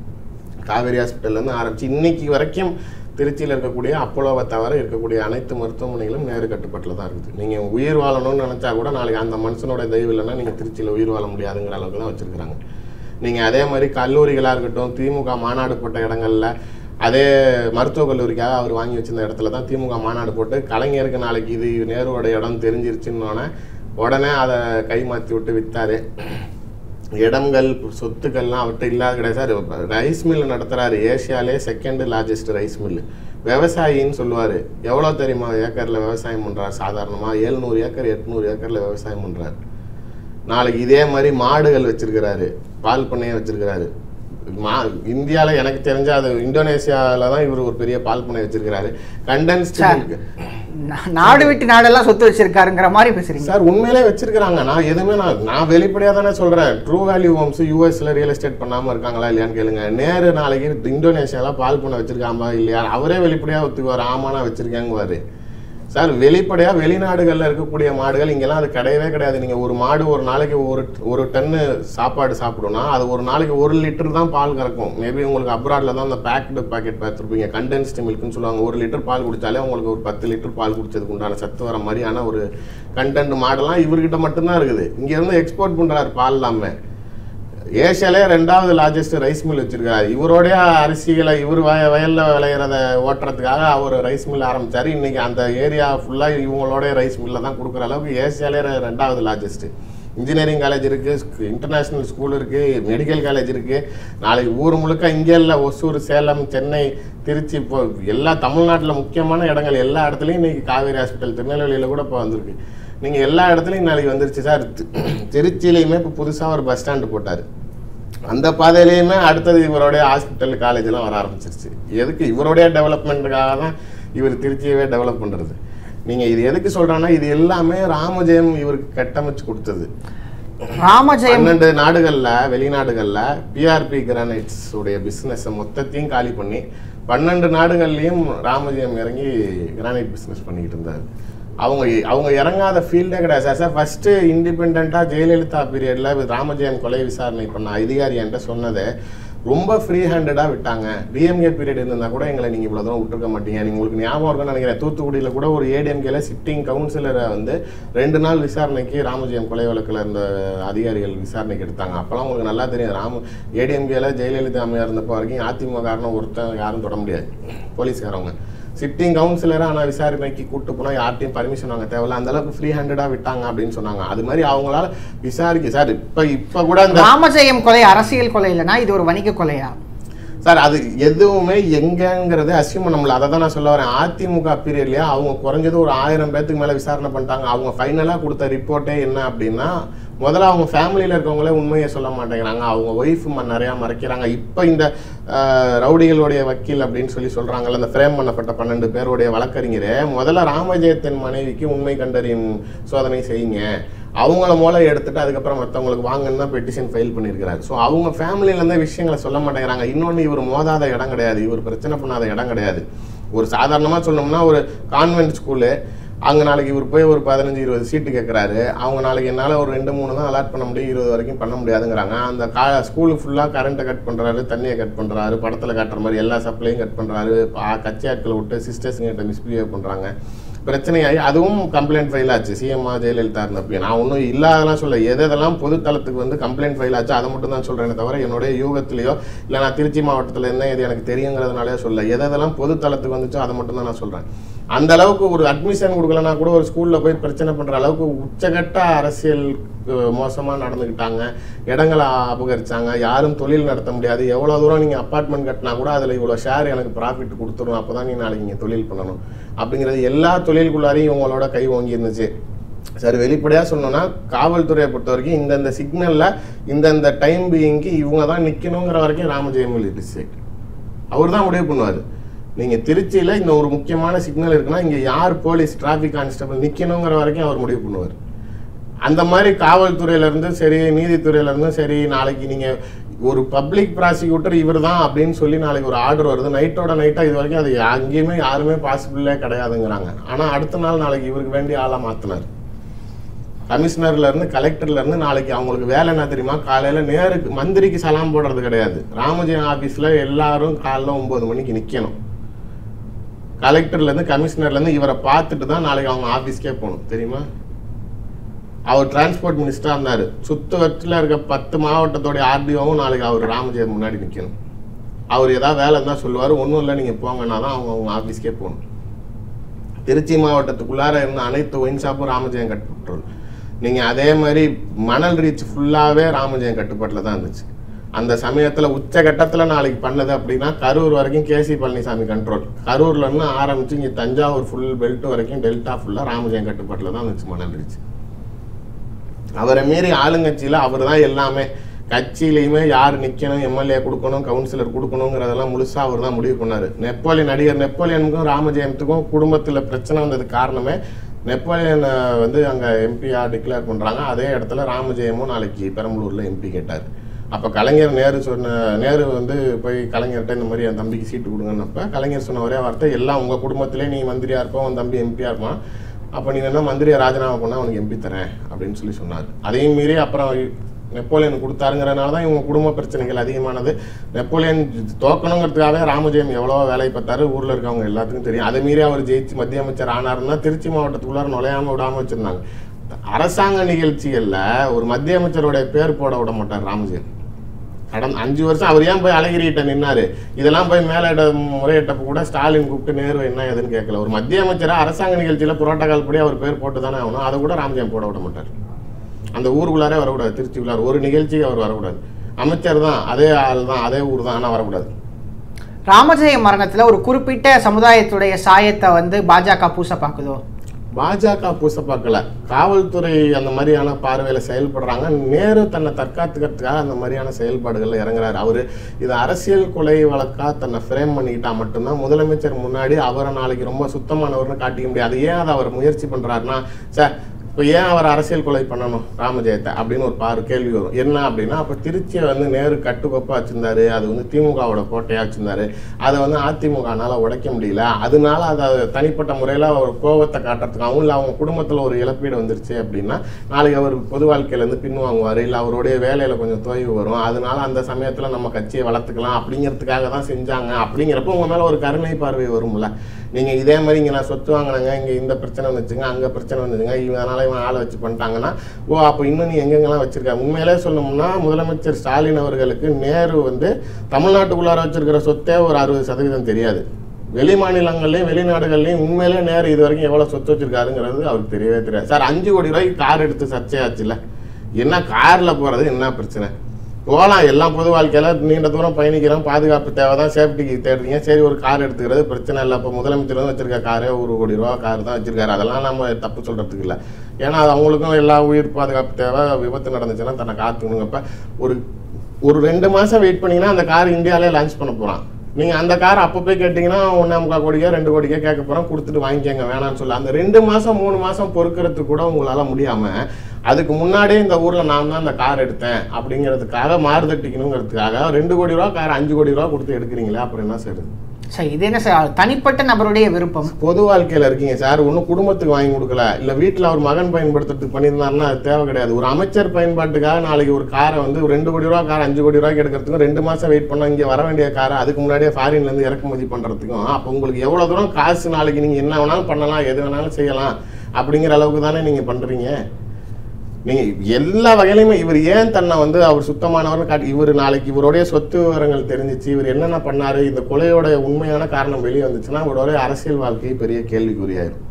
காவேரி ஹாஸ்பிட்டல்லேருந்து ஆரம்பிச்சு இன்னைக்கு வரைக்கும் திருச்சியில் இருக்கக்கூடிய அப்போலோவை தவிர இருக்கக்கூடிய அனைத்து மருத்துவமனைகளும் நேரு கட்டுப்பாட்டில் தான் இருக்குது நீங்கள் உயிர் வாழணும்னு நினச்சா கூட நாளைக்கு அந்த மனுஷனோட தெய்வம் இல்லைன்னா நீங்கள் திருச்சியில் உயிர் வாழ முடியாதுங்கிற அளவுக்கு தான் வச்சுருக்குறாங்க நீங்கள் அதே மாதிரி கல்லூரிகளாக இருக்கட்டும் திமுக மாநாடு போட்ட இடங்கள்ல அதே மருத்துவக் கல்லூரிக்காக அவர் வாங்கி வச்சிருந்த இடத்துல தான் திமுக மாநாடு போட்டு கலைஞருக்கு நாளைக்கு இது நேருவோட இடம் தெரிஞ்சிருச்சுன்னொன்னே உடனே அதை கை மாற்றி விட்டு வித்தாரு இடங்கள் சொத்துக்கள்லாம் அவர்கிட்ட இல்லாத கிடையாது சார் ரைஸ் மில் நடத்துறாரு ஏசியாலே செகண்ட் லார்ஜஸ்ட் ரைஸ் மில் விவசாயின்னு சொல்லுவார் எவ்வளோ தெரியுமா ஏக்கரில் விவசாயம் பண்ணுறாரு சாதாரணமாக எழுநூறு ஏக்கர் எட்நூறு ஏக்கரில் விவசாயம் பண்ணுறாரு நாளைக்கு இதே மாதிரி மாடுகள் வச்சிருக்கிறாரு பால் பண்ணையை வச்சிருக்கிறாரு மா இந்தியாவில் எனக்கு தெரிஞ்ச அது இந்தோனேசியாவில் தான் இவர் ஒரு பெரிய பால் பண்ணை வச்சிருக்கிறாரு கண்டென்ஸ்டு சார், நா- நாடு விட்டு நாடெல்லாம் சொத்து வச்சிருக்காருங்கிற மாதிரி பேசுறீங்க சார் உண்மையிலே வச்சிருக்காங்க நான் எதுவுமே நான் நான் வெளிப்படையாக தானே சொல்கிறேன் ட்ரூ வேல்யூ ஹோம்ஸ் யூஎஸ்ல ரியல் எஸ்டேட் பண்ணாமல் இருக்காங்களா இல்லையான்னு கேளுங்க நேரு நாளைக்கு இந்தோனேஷியாவில் பால் பண்ண வச்சிருக்காமா இல்லையா அவரே வெளிப்படையாக ஒத்துக்குவார் ஆமாண்ணா வச்சிருக்கேங்குவாரு சார் வெளிப்படையா வெளிநாடுகள்ல இருக்கக்கூடிய மாடுகள் இங்கெல்லாம் அது கிடையவே கிடையாது நீங்க ஒரு மாடு ஒரு நாளைக்கு ஒரு ஒரு டன்னு சாப்பாடு சாப்பிடும்னா அது ஒரு நாளைக்கு ஒரு லிட்டர் தான் பால் கறக்கும் மேபி உங்களுக்கு அப்ராட்ல தான் அந்த பேக்டு பாக்கெட் பார்த்துருப்பீங்க கண்டென்ஸ்டு மில்க்னு சொல்லுவாங்க ஒரு லிட்டர் பால் குடிச்சாலே உங்களுக்கு ஒரு பத்து லிட்டர் பால் குடிச்சதுக்கு உண்டான சத்து வர மாதிரியான ஒரு கண்டென்ட் மாடெல்லாம் இவர்கிட்ட மட்டும்தான் இருக்குது இங்க இருந்து எக்ஸ்போர்ட் பண்றாரு பால் இல்லாம ஏஷியாலே ரெண்டாவது லார்ஜஸ்ட் ரைஸ் மில் வச்சிருக்காரு இவருடைய அரிசிகளை இவர் வய வயல்ல விளையிறத ஓட்டுறதுக்காக அவர் ரைஸ் மில் ஆரம்பிச்சாரு இன்னைக்கு அந்த ஏரியா ஃபுல்லா இவங்களோட ரைஸ் மில்ல தான் கொடுக்குற அளவுக்கு ஏஷியாலே ரெ- ரெண்டாவது லார்ஜஸ்ட் இன்ஜினியரிங் காலேஜ் இருக்கு இன்டர்நேஷனல் ஸ்கூல் இருக்கு மெடிக்கல் காலேஜ் இருக்கு நாளைக்கு ஊர் முழுக்க இங்கே இல்லை ஒசூர் சேலம் சென்னை திருச்சி இப்போ எல்லா தமிழ்நாட்டில் முக்கியமான இடங்கள் எல்லா இடத்துலையும் இன்னைக்கு காவேரி ஹாஸ்பிட்டல் திருநெல்வேலியில் கூட இப்போ வந்திருக்கு நீங்கள் எல்லா இடத்துலையும் நாளைக்கு வந்துருச்சு சார் தி- திருச்சியிலையுமே இப்போ புதுசாக ஒரு பஸ் ஸ்டாண்டு போட்டார் அந்த பாதையிலையுமே அடுத்தது இவருடைய ஹாஸ்பிட்டல் காலேஜ்லாம் வர ஆரம்பிச்சிருச்சு எதுக்கு இவருடைய டெவலப்மெண்ட்டுக்காக தான் இவர் திருச்சியவே டெவலப் பண்ணுறது நீங்கள் இது எதுக்கு சொல்கிறேன்னா இது எல்லாமே ராமஜெயம் இவருக்கு கட்டமைச்சு கொடுத்தது ராமஜெயம் பன்னெண்டு நாடுகள்ல வெளிநாடுகள்ல பிஆர்பி கிரானைட்ஸ் உடைய பிசினஸ் மொத்தத்தையும் காலி பண்ணி பன்னெண்டு நாடுகள்லயும் ராமஜெயம் இறங்கி கிரானைட் பிசினஸ் பண்ணிக்கிட்டு இருந்தாரு அவங்க அவங்க இறங்காத ஃபீல்டே கிடையாது சார் சார் ஃபர்ஸ்ட் இண்டிபெண்ட்டாக ஜெயலலிதா பீரியட்ல ராமஜெயம் கொலை விசாரணை பண்ண அதிகாரி என்கிட்ட சொன்னதை ரொம்ப ஃப்ரீ ஹேண்டடாக விட்டாங்க டிஎம்கே பீரியட் இருந்தா கூட எங்களை நீங்கள் இவ்வளோ தூரம் விட்டுருக்க மாட்டீங்க நீங்கள் உங்களுக்கு ஞாபகம் இருக்குன்னு நினைக்கிறேன் தூத்துக்குடியில் கூட ஒரு ஏடிஎம்கேல சிட்டிங் கவுன்சிலரை வந்து ரெண்டு நாள் விசாரணைக்கு ராமஜெயம் கொலை வழக்கில் இருந்த அதிகாரிகள் விசாரணைக்கு எடுத்தாங்க அப்போலாம் உங்களுக்கு நல்லா தெரியும் ராம ஏடிஎம்கேல ஜெயலலிதா அம்மையா இருந்தப்போ வரைக்கும் அதிமுக காரணம் ஒருத்தன் யாரும் தொட முடியாது போலீஸ்காரவங்க சிட்டிங் கவுன்சிலரை ஆனால் விசாரணைக்கு கூட்டு போனால் யார்ட்டையும் பர்மிஷன் வாங்க தேவையில்ல அந்த அளவுக்கு ஃப்ரீ ஹேண்டடாக விட்டாங்க அப்படின்னு சொன்னாங்க அது மாதிரி அவங்களால விசாரிக்க சார் இப்போ இப்போ கூட அந்த ராமஜெயம் கொலை அரசியல் கொலை இல்லைன்னா இது ஒரு வணிக கொலையா சார் அது எதுவுமே எங்கங்கிறது அசியூம் பண்ண அதை தான் நான் சொல்ல வரேன் அதிமுக பீரியட்லயே அவங்க குறைஞ்சது ஒரு ஆயிரம் பேத்துக்கு மேல விசாரணை பண்ணிட்டாங்க அவங்க ஃபைனலா கொடுத்த ரிப்போர்ட்டே என்ன அப்படின்னா முதல்ல அவங்க ஃபேமிலியில் இருக்கவங்களே உண்மையை சொல்ல மாட்டேங்கிறாங்க அவங்க ஒய்ஃப் நிறையா மறைக்கிறாங்க இப்போ இந்த ஆஹ், ரவுடிகளுடைய வக்கீல் அப்படின்னு சொல்லி சொல்றாங்கல்ல இந்த ஃப்ரேம் பண்ணப்பட்ட பன்னெண்டு பேருடைய வழக்கறிஞரே முதல்ல ராமஜெயத்தின் மனைவிக்கு உண்மை கண்டறியும் சோதனை செய்யுங்க அவங்கள மூல எடுத்துட்டு அதுக்கப்புறம் மற்றவங்களுக்கு வாங்கன்னு தான் பெட்டிஷன் ஃபைல் பண்ணியிருக்கிறாரு ஸோ அவங்க ஃபேமிலியிலேருந்தே விஷயங்களை சொல்ல மாட்டேங்கிறாங்க இன்னொன்று இவர் மோதாத இடம் கிடையாது இவர் பிரச்சனை பண்ணாத இடம் கிடையாது ஒரு சாதாரணமாக சொன்னோம்னா ஒரு கான்வென்ட் ஸ்கூலு அங்கே நாளைக்கு இவர் போய் ஒரு பதினஞ்சு இருபது சீட்டு கேட்குறாரு அவங்க நாளைக்கு என்னால் ஒரு ரெண்டு மூணு தான் அலாட் பண்ண முடியும் இருபது வரைக்கும் பண்ண முடியாதுங்கிறாங்க அந்த கா ஸ்கூலு ஃபுல்லாக கரண்ட்டை கட் பண்ணுறாரு தண்ணியை கட் பண்ணுறாரு படத்தில் காட்டுற மாதிரி எல்லா சப்ளையும் கட் பண்ணுறாரு கட்சி ஆட்களை விட்டு சிஸ்டர்ஸுங்கிட்ட மிஸ்பிஹேவ் பண்ணுறாங்க பிரச்சனையாகி அதுவும் கம்ப்ளைண்ட் ஃபைல் ஆச்சு சிஎம்ஆ ஜெயலலிதா இருந்தப்ப நான் ஒன்றும் இல்லாதெல்லாம் சொல்ல எது எதெல்லாம் பொதுத்தளத்துக்கு வந்து கம்ப்ளைண்ட் ஃபைல் ஆச்சு அதை மட்டும் தான் சொல்கிறேனே தவிர என்னுடைய யூகத்திலேயோ இல்லை நான் திருச்சி மாவட்டத்தில் இருந்தேன் இது எனக்கு தெரியுங்கிறதுனாலே சொல்ல எது எதெல்லாம் பொதுத்தளத்துக்கு வந்துச்சோ அதை மட்டும் தான் நான் சொல்கிறேன் அந்த அளவுக்கு ஒரு அட்மிஷன் கொடுக்கலனா கூட ஒரு ஸ்கூலில் போய் பிரச்சனை பண்ணுற அளவுக்கு உச்சகட்ட அரசியல் மோசமாக நடந்துக்கிட்டாங்க இடங்களை அபகரிச்சாங்க யாரும் தொழில் நடத்த முடியாது எவ்வளோ தூரம் நீங்கள் அப்பார்ட்மெண்ட் கட்டினா கூட அதில் இவ்வளோ ஷேர் எனக்கு ப்ராஃபிட் கொடுத்துரும் அப்போ தான் நீ நாளைக்கு இங்கே தொழில் பண்ணணும் அப்படிங்கிறது எல்லா தொழிலுக்குள்ளாரையும் இவங்களோட கை ஓங்கி இருந்துச்சு சரி வெளிப்படையாக சொன்னோம்னா காவல்துறையை பொறுத்த வரைக்கும் இந்தந்த சிக்னலில் இந்தந்த டைம் பீயிங்க்கு இவங்க தான் நிற்கணுங்கிற வரைக்கும் ராமஜெயம் டிசைட் அவர் தான் முடிவு பண்ணுவார் நீங்கள் திருச்சியில் இந்த ஒரு முக்கியமான சிக்னல் இருக்குன்னா இங்கே யார் போலீஸ் டிராஃபிக் கான்ஸ்டபிள் நிற்கணுங்கிற வரைக்கும் அவர் முடிவு பண்ணுவார் அந்த மாதிரி காவல்துறையில இருந்து சரி நீதித்துறையில இருந்தும் சரி நாளைக்கு நீங்க ஒரு பப்ளிக் ப்ராசிக்யூட்டர் இவர் தான் அப்படின்னு சொல்லி நாளைக்கு ஒரு ஆர்டர் வருது நைட்டோட நைட்டா இது வரைக்கும் அது அங்கேயுமே யாருமே பாசிபிளே கிடையாதுங்கிறாங்க ஆனா அடுத்த நாள் நாளைக்கு இவருக்கு வேண்டிய ஆளா மாத்தினார் கமிஷனர்ல இருந்து கலெக்டர்ல இருந்து நாளைக்கு அவங்களுக்கு வேலை என்ன தெரியுமா காலையில நேருக்கு மந்திரிக்கு சலாம் போடுறது கிடையாது ராமஜெயம் ஆபீஸ்ல எல்லாரும் காலைல ஒன்பது மணிக்கு நிக்கணும் கலெக்டர்ல இருந்து கமிஷனர்ல இருந்து இவரை பார்த்துட்டு தான் நாளைக்கு அவங்க ஆபீஸ்க்கே போகணும் தெரியுமா அவர் டிரான்ஸ்போர்ட் மினிஸ்டரா இருந்தாரு சுத்தவற்றில் இருக்க பத்து மாவட்டத்தோடைய ஆர்டிஓவும் நாளைக்கு அவர் ராமஜெயம் முன்னாடி நிக்கணும் அவர் ஏதாவது வேலை இருந்தால் சொல்லுவார் ஒன்றும் இல்லை நீங்கள் போங்கன்னா தான் அவங்க அவங்க ஆஃபீஸ்க்கே போகணும் திருச்சி மாவட்டத்துக்குள்ளார இருந்த அனைத்து ஒயின் ஷாப்பும் ராமஜெயம் கட்டுப்பட்டுரும் நீங்கள் அதே மாதிரி மணல் ரீச் ஃபுல்லாகவே ராமஜெயம் கட்டுப்பாட்டில் தான் இருந்துச்சு அந்த சமயத்தில் உச்சகட்டத்தில் நாளைக்கு பண்ணது அப்படின்னா கரூர் வரைக்கும் கேசி பழனிசாமி கண்ட்ரோல் கரூர்லேருந்து ஆரம்பித்து இங்கே தஞ்சாவூர் ஃபுல் பெல்ட் வரைக்கும் டெல்டா ஃபுல்லாக ராமஜெயம் கட்டுப்பாட்டில் தான் இருந்துச்சு மணல் ரீச் அவரை மீறி ஆளுங்கட்சியில் அவர் தான் எல்லாமே கட்சியிலையுமே யார் நிற்கணும் எம்எல்ஏ கொடுக்கணும் கவுன்சிலர் கொடுக்கணுங்கிறதெல்லாம் முழுசாக அவர் தான் முடிவு பண்ணார் நெப்போலியன் நடிகர் நெப்போலியனுக்கும் ராமஜெயத்துக்கும் குடும்பத்தில் பிரச்சனை வந்தது காரணமே நெப்போலியன் வந்து அங்கே எம்பியாக டிக்ளேர் பண்ணுறாங்க அதே இடத்துல ராமஜெயமும் நாளைக்கு பெரம்பலூரில் எம்பி கேட்டார் அப்போ கலைஞர் நேரு சொன்ன நேரு வந்து போய் கலைஞர்கிட்ட இந்த மாதிரி என் தம்பிக்கு சீட்டு கொடுங்கன்னப்ப கலைஞர் சொன்ன ஒரே வார்த்தை எல்லாம் உங்கள் குடும்பத்திலே நீ மந்திரியாக இருப்போம் உன் தம்பி எம்பியாக இருப்பான் அப்போ நீ என்ன மந்திரியை ராஜினாமா பண்ணால் அவனுக்கு எம்பி தரேன் அப்படின்னு சொல்லி சொன்னார் அதையும் மீறி அப்புறம் நெப்போலியன் கொடுத்தாருங்கிறனால தான் இவங்க குடும்ப பிரச்சனைகள் அதிகமானது நெப்போலியன் தோக்கணுங்கிறதுக்காகவே ராமஜெயம் எவ்வளோ வேலை பார்த்தாரு ஊரில் இருக்கவங்க எல்லாத்துக்கும் தெரியும் அதை மீறி அவர் ஜெயிச்சு மத்திய அமைச்சர் ஆனாருன்னா திருச்சி மாவட்டத்துக்குள்ளார நுழையாம விடாம வச்சிருந்தாங்க அரசாங்க நிகழ்ச்சிகள்ல ஒரு மத்திய அமைச்சருடைய பேர் போட விட மாட்டார் ராமஜெயம் கடந்த அஞ்சு வருஷம் அவர் ஏன் போய் அழகிரிட்ட நின்னாரு இதெல்லாம் போய் மேலிட முறையிட்டப்ப கூட ஸ்டாலின் கூப்பிட்டு நேரு என்ன ஏதுன்னு கேட்கல ஒரு மத்திய அமைச்சரா அரசாங்க நிகழ்ச்சியில புரோட்டோகால் படி அவர் பேர் போட்டு தானே ஆகணும் அதை கூட ராமஜெயம் போட விட மாட்டார் அந்த ஊருக்குள்ளாரே வரக்கூடாது திருச்சி உள்ளார ஒரு நிகழ்ச்சிக்கு அவர் வரக்கூடாது அமைச்சர் தான் அதே ஆள் தான் அதே ஊர் தான் ஆனால் வரக்கூடாது ராமஜெய மரணத்துல ஒரு குறிப்பிட்ட சமுதாயத்துடைய சாயத்தை வந்து பாஜக பூச பார்க்குதோ பாஜக பூச பார்க்கல காவல்துறை அந்த மாதிரியான பார்வையில் செயல்படுறாங்க நேரு தன்னை தற்காத்துக்கிறதுக்காக அந்த மாதிரியான செயல்பாடுகள்ல இறங்குறாரு அவரு இது அரசியல் கொலை வழக்கா தன்னை ஃப்ரேம் பண்ணிக்கிட்டா மட்டும்தான் முதலமைச்சர் முன்னாடி அவரை நாளைக்கு ரொம்ப சுத்தமானவர்னு காட்டிக்க முடியாது ஏன் அதை அவர் முயற்சி பண்றாருன்னா சார் இப்போ ஏன் அவர் அரசியல் கொலை பண்ணணும் ராமஜெயத்தை அப்படின்னு ஒரு பாரு கேள்வி வரும் என்ன அப்படின்னா அப்போ திருச்சியை வந்து நேரு கட்டுக்கோப்பாக வச்சிருந்தாரு அது வந்து திமுகவோட கோட்டையாக வச்சிருந்தாரு அதை வந்து அதிமுகனால உடைக்க முடியல அதனால அதை தனிப்பட்ட முறையில் அவர் கோபத்தை காட்டுறதுக்காகவும் இல்லை அவங்க குடும்பத்தில் ஒரு இழப்பீடு வந்துருச்சு அப்படின்னா நாளைக்கு அவர் பொது வாழ்க்கையிலேருந்து பின்வாங்குவார் இல்லை அவருடைய வேலையில் கொஞ்சம் தொய்வு வரும் அதனால அந்த சமயத்தில் நம்ம கட்சியை வளர்த்துக்கலாம் அப்படிங்கிறதுக்காக தான் செஞ்சாங்க அப்படிங்கிறப்ப உங்க மேலே ஒரு கருணை பார்வை வரும்ல நீங்கள் இதே மாதிரி இங்கே நான் சொத்து வாங்கினாங்க இங்கே இந்த பிரச்சனை வந்துச்சுங்க அங்கே பிரச்சனை வந்துச்சுங்க இவனால இவன் ஆளை வச்சு பண்ணிட்டாங்கன்னா ஓ அப்போ இன்னும் நீ எங்கெங்கெல்லாம் வச்சிருக்க உண்மையிலே சொல்லணும்னா முதலமைச்சர் ஸ்டாலின் அவர்களுக்கு நேரு வந்து தமிழ்நாட்டுக்குள்ளார வச்சிருக்கிற சொத்தே ஒரு அறுபது சதவீதம் தெரியாது வெளி மாநிலங்கள்லையும் வெளிநாடுகள்லையும் உண்மையிலே நேரு இது வரைக்கும் எவ்வளோ சொத்து வச்சிருக்காருங்கிறது அவருக்கு தெரியவே தெரியாது சார் அஞ்சு கோடி ரூபாய்க்கு கார் எடுத்து சர்ச்சையாச்சுல்ல என்ன காரில் போகிறது என்ன பிரச்சனை போகலாம் எல்லாம் பொது வாழ்க்கையில் நீண்ட தூரம் பயணிக்கிறோம் பாதுகாப்பு தேவை தான் சேஃப்டிக்கு தேடுறீங்க சரி ஒரு கார் எடுத்துக்கிறது பிரச்சனை இல்லை இப்போ முதலமைச்சர் வந்து வச்சிருக்க காரே ஒரு கோடி ரூபா கார் தான் வச்சிருக்காரு அதெல்லாம் நம்ம தப்பு சொல்கிறதுக்கு இல்லை ஏன்னா அது அவங்களுக்கும் எல்லா உயிர் பாதுகாப்பு தேவை விபத்து நடந்துச்சுன்னா தன்னை காத்துக்கணுங்கப்ப ஒரு ஒரு ரெண்டு மாதம் வெயிட் பண்ணீங்கன்னா அந்த கார் இந்தியாவிலே லான்ச் பண்ண போகிறான் நீங்கள் அந்த கார் அப்போ போய் கேட்டிங்கன்னா ஒன்றே முக்கால் கோடிக்கோ ரெண்டு கோடிக்கோ கேட்க போகிறோம் கொடுத்துட்டு வாங்கிக்கங்க வேணாம்னு சொல்ல அந்த ரெண்டு மாதம் மூணு மாதம் பொறுக்கிறதுக்கு கூட உங்களால் முடியாமல் அதுக்கு முன்னாடியே இந்த ஊரில் நான் தான் இந்த கார் எடுத்தேன் அப்படிங்கிறதுக்காக மாறுதட்டிக்கணுங்கிறதுக்காக ரெண்டு கோடி ரூபா கார் அஞ்சு கோடி ரூபா கொடுத்து எடுக்கிறீங்களே அப்புறம் என்ன செய்யுது சரி இது என்ன சார் தனிப்பட்ட நபருடைய விருப்பம் பொது வாழ்க்கையில் இருக்கீங்க சார் ஒன்றும் குடும்பத்துக்கு வாங்கி கொடுக்கல இல்லை வீட்டில் அவர் மகன் பயன்படுத்துறதுக்கு பண்ணியிருந்தாருன்னா அது தேவை கிடையாது ஒரு அமைச்சர் பயன்பாட்டுக்காக நாளைக்கு ஒரு காரை வந்து ஒரு ரெண்டு கோடி ரூபா கார் அஞ்சு கோடி ரூபாய்க்கு எடுக்கிறதுக்கும் ரெண்டு மாதம் வெயிட் பண்ண இங்கே வர வேண்டிய காரை அதுக்கு முன்னாடியே ஃபாரின்லேருந்து இறக்குமதி பண்ணுறதுக்கும் அப்போ உங்களுக்கு எவ்வளோ தூரம் காசு நாளைக்கு நீங்கள் என்ன வேணாலும் பண்ணலாம் எது வேணாலும் செய்யலாம் அப்படிங்கிற அளவுக்கு தானே நீங்கள் பண்ணுறீங்க நீங்க எல்லா வகையிலுமே இவர் ஏன் தன்னை வந்து அவர் சுத்தமானவர்னு காட்டி இவர் நாளைக்கு இவருடைய சொத்து விவரங்கள் தெரிஞ்சிச்சு இவர் என்னென்ன பண்ணாரு இந்த கொலையோட உண்மையான காரணம் வெளியே வந்துச்சுன்னா இவருடைய அரசியல் வாழ்க்கை பெரிய கேள்விக்குறியாயிரும்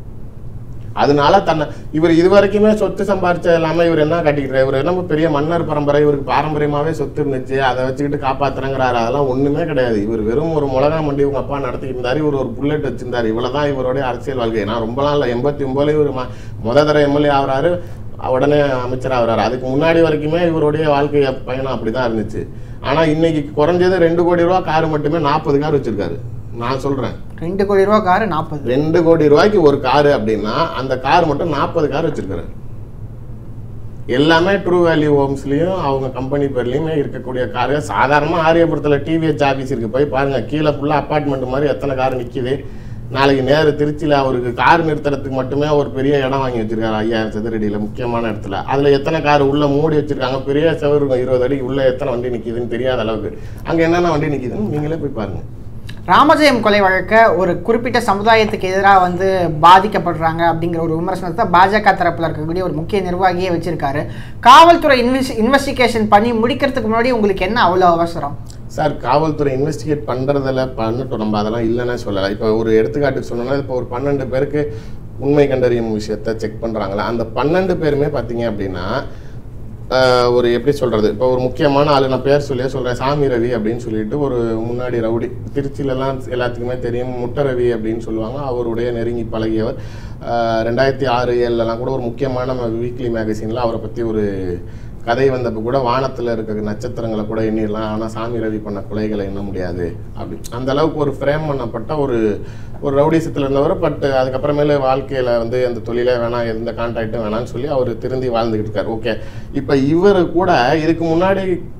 அதனால தன்னை இவர் இது வரைக்குமே சொத்து சம்பாரிச்ச எல்லாமே இவர் என்ன கட்டிக்கிறார் இவர் என்ன பெரிய மன்னர் பரம்பரை இவருக்கு பாரம்பரியமாவே சொத்து இருந்துச்சு அதை வச்சுக்கிட்டு காப்பாத்துறங்கிறாரு அதெல்லாம் ஒண்ணுமே கிடையாது இவர் வெறும் ஒரு மிளகா மண்டி உங்க அப்பா நடத்திட்டு இருந்தாரு இவர் ஒரு புல்லட் வச்சிருந்தாரு இவ்வளவுதான் இவருடைய அரசியல் வாழ்க்கை நான் ரொம்பலாம் இல்லை எண்பத்தி ஒன்பதுல இவர் ம- முத தடவை எம்எல்ஏ ஆகுறாரு உடனே அமைச்சர் ஆகுறாரு அதுக்கு முன்னாடி வரைக்குமே இவருடைய வாழ்க்கை பயணம் அப்படிதான் இருந்துச்சு ஆனா இன்னைக்கு குறைஞ்சது ரெண்டு கோடி ரூபா கார் மட்டுமே நாற்பது கார் வச்சிருக்காரு நான் சொல்றேன் ரெண்டு கோடி ரூபா காரு நாற்பது ரெண்டு கோடி ரூபாய்க்கு ஒரு காரு அப்படின்னா அந்த கார் மட்டும் நாற்பது கார் வச்சிருக்காரு எல்லாமே ட்ரூ வேல்யூ ஹோம்ஸ்லயும் அவங்க கம்பெனி பேர்லயுமே இருக்கக்கூடிய காரு சாதாரணமா ஆரியபுரத்துல டிவிஹெச் ஆபீஸ் இருக்கு போய் பாருங்க கீழே ஃபுல்லா அப்பார்ட்மெண்ட் மாதிரி எத்தனை கார் நிக்குது நாளைக்கு நேரு திருச்சியில் அவருக்கு கார் நிறுத்துறதுக்கு மட்டுமே ஒரு பெரிய இடம் வாங்கி வச்சிருக்காரு ஐயாயிரம் சதுரடியில் முக்கியமான இடத்துல அதில் எத்தனை கார் உள்ள மூடி வச்சிருக்காங்க பெரிய செவரு இருபது அடிக்கு உள்ள எத்தனை வண்டி நிக்குதுன்னு தெரியாத அளவுக்கு அங்கே என்னென்ன வண்டி நிக்குதுன்னு நீங்களே போய் பாருங்க ராமஜெயம் கொலை வழக்க ஒரு குறிப்பிட்ட சமுதாயத்துக்கு எதிராக வந்து பாதிக்கப்படுறாங்க அப்படிங்கிற ஒரு விமர்சனத்தை பாஜக தரப்புல இருக்கக்கூடிய ஒரு முக்கிய நிர்வாகியே வச்சிருக்காரு காவல்துறை இன்வெஸ் இன்வெஸ்டிகேஷன் பண்ணி முடிக்கிறதுக்கு முன்னாடி உங்களுக்கு என்ன அவ்வளோ அவசரம் சார் காவல்துறை இன்வெஸ்டிகேட் பண்ணுறதில் பண்ணட்டும் நம்ம அதெல்லாம் இல்லைன்னே சொல்லலை இப்போ ஒரு எடுத்துக்காட்டுக்கு சொல்லணும்னா இப்போ ஒரு பன்னெண்டு பேருக்கு உண்மை கண்டறியும் விஷயத்த செக் பண்ணுறாங்களா அந்த பன்னெண்டு பேருமே பார்த்தீங்க அப்படின்னா ஆஹ், ஒரு எப்படி சொல்கிறது இப்போ ஒரு முக்கியமான ஆளு நான் பேர் சொல்லியே சொல்கிறேன் சாமி ரவி அப்படின்னு சொல்லிட்டு ஒரு முன்னாடி ரவுடி திருச்சியிலலாம் எல்லாத்துக்குமே தெரியும் முட்டை ரவி அப்படின்னு சொல்லுவாங்க அவருடைய நெருங்கி பழகியவர் ஆஹ், ரெண்டாயிரத்தி ஆறு ஏழுலலாம் கூட ஒரு முக்கியமான வீக்லி மேகசினில் அவரை பற்றி ஒரு கதை வந்தப்போ கூட வானத்தில் இருக்கிற நட்சத்திரங்களை கூட எண்ணிடலாம் ஆனால் சாமி ரவி பண்ண கொலைகளை எண்ண முடியாது அப்படி அந்த அளவுக்கு ஒரு ஃப்ரேம் பண்ணப்பட்ட ஒரு ஒரு ரவுடிசத்தில் இருந்தவர் பட் அதுக்கப்புறமேல வாழ்க்கையில் வந்து அந்த தொழிலே வேணாம் எந்த கான்டாக்டும் வேணாம்னு சொல்லி அவர் திருந்தி வாழ்ந்துக்கிட்டு இருக்கார் ஓகே இப்போ இவர் கூட இதுக்கு முன்னாடி